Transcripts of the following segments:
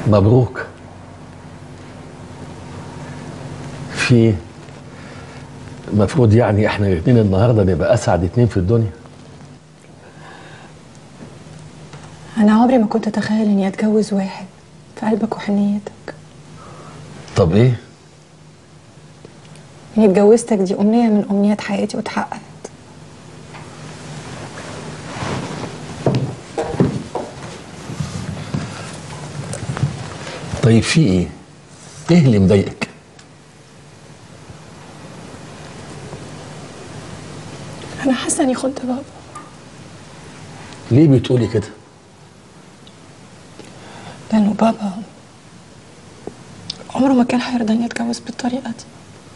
مبروك في المفروض يعني احنا الاثنين النهارده نبقى اسعد اتنين في الدنيا انا عمري ما كنت اتخيل اني اتجوز واحد في قلبك وحنيتك طب ايه اني اتجوزتك دي امنيه من امنيات حياتي واتحققت طيب في ايه ايه اللي مضايقك انا حاسه اني خنت بابا ليه بتقولي كده لانه بابا عمره ما كان هيرضى اني اتجوز بالطريقه دي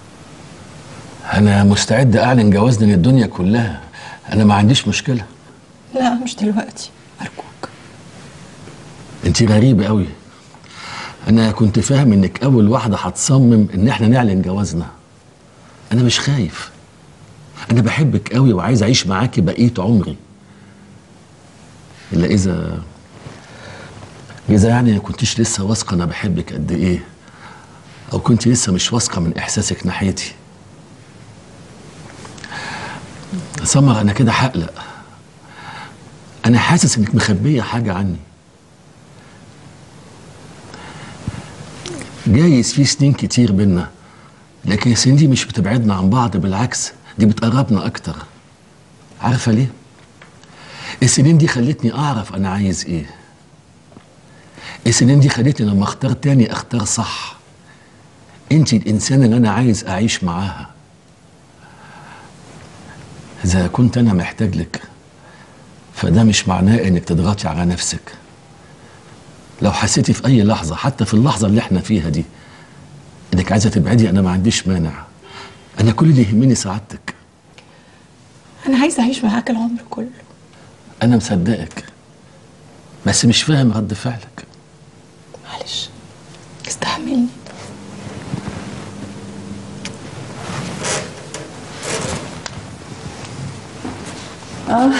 انا مستعد اعلن جوازنا للدنيا كلها انا ما عنديش مشكله لا مش دلوقتي ارجوك انت غريبه قوي انا كنت فاهم انك اول واحده هتصمم ان احنا نعلن جوازنا انا مش خايف انا بحبك قوي وعايز اعيش معاكي بقيه عمري الا اذا اذا يعني ما كنتيش لسه واثقه انا بحبك قد ايه او كنت لسه مش واثقه من احساسك ناحيتي سمر انا كده هقلق انا حاسس انك مخبيه حاجه عني جايز في سنين كتير بينا لكن السنين دي مش بتبعدنا عن بعض بالعكس دي بتقربنا اكتر عارفه ليه السنين دي خلتني اعرف انا عايز ايه السنين دي خلتني لما اختار تاني اختار صح انت الانسان اللي انا عايز اعيش معاها اذا كنت انا محتاج لك فده مش معناه انك تضغطي على نفسك لو حسيتي في اي لحظه حتى في اللحظه اللي احنا فيها دي انك عايزه تبعدي انا ما عنديش مانع انا كل اللي يهمني سعادتك انا عايزه اعيش معاك العمر كله انا مصدقك بس مش فاهم رد فعلك معلش استحملني اه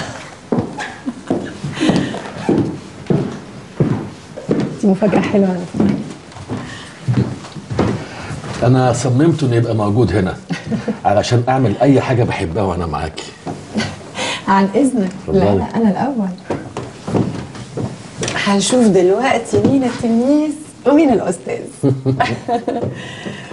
دي مفاجأة حلوة على فكرة انا صممت انه يبقى موجود هنا علشان اعمل اي حاجه بحبها وانا معاكي عن إذنك لا اتفضلي. لا أنا الأول هنشوف دلوقتي مين التلميذ ومين الأستاذ